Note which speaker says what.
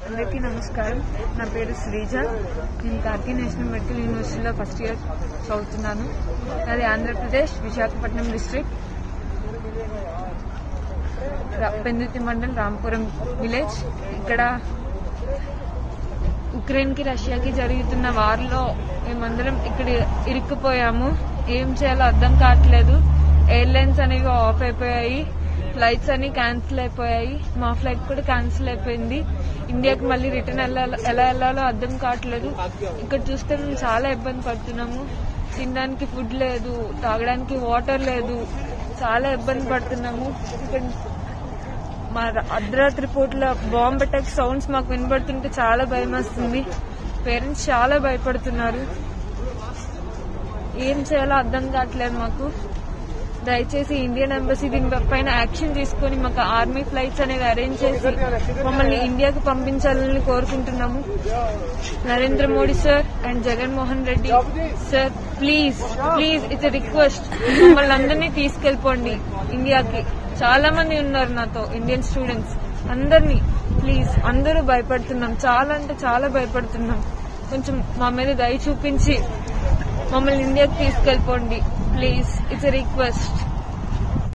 Speaker 1: అందరికీ నమస్కారం నా పేరు శ్రీజ నేను కార్తీ నేషనల్ మెడికల్ యూనివర్సిటీలో ఫస్ట్ ఇయర్ చదువుతున్నాను అది ఆంధ్రప్రదేశ్ విశాఖపట్నం డిస్ట్రిక్ట్ రా- పెందుతి మండల్ రాంపురం విలేజ్ ఇక్కడ ఉక్రెయిన్ కి రష్యాకి జరుగుతున్న వార్లో మేమందరం ఇక్కడ ఇరుక్కుపోయాము ఏం చేయాలో అర్థం కావట్లేదు ఎయిర్లైన్స్ అనేవి ఆఫ్ అయిపోయాయి ఫ్లైట్స్ అన్ని క్యాన్సిల్ అయిపోయాయి మా ఫ్లైట్ కూడా క్యాన్సిల్ అయిపోయింది ఇండియాకి మళ్ళీ రిటర్న్ వెళ్ళాలో ఎలా వెళ్ళాలో అర్థం కావట్లేదు ఇక్కడ చూస్తే మేము చాలా ఇబ్బంది పడుతున్నాము తినడానికి ఫుడ్ లేదు తాగడానికి వాటర్ లేదు చాలా ఇబ్బంది పడుతున్నాము ఇక్కడ మా ర- అర్ధరాత్రి పూట్ల బాంబ్ అటాక్ సౌండ్స్ మాకు వినబడుతుంటే చాలా భయం వస్తుంది పేరెంట్స్ చాలా భయపడుతున్నారు ఏం చేయాలో అర్థం కావట్లేదు మాకు దయచేసి ఇండియన్ ఎంబసీ దీని పైన యాక్షన్ తీసుకొని మాకు ఆర్మీ ఫ్లైట్స్ అనేవి అరేంజ్ చేసి మమ్మల్ని ఇండియాకు పంపించాలని కోరుకుంటున్నాము Narendra Modi sir and Jaganmohan Reddy sir please please it's request మమ్మల్ని అందరినీ తీసుకెళ్ళిపోండి ఇండియాకి చాలా మంది ఉన్నారు నాతో ఇండియన్ స్టూడెంట్స్ అందరినీ ప్లీజ్ అందరూ భయపడుతున్నాం చాలా అంటే చాలా భయపడుతున్నాం కొంచెం మా మీద దయ చూపించి మమ్మల్ని ఇండియాకి తీసుకెళ్ళిపోండి ప్లీజ్ ఇట్స్ రిక్వెస్ట్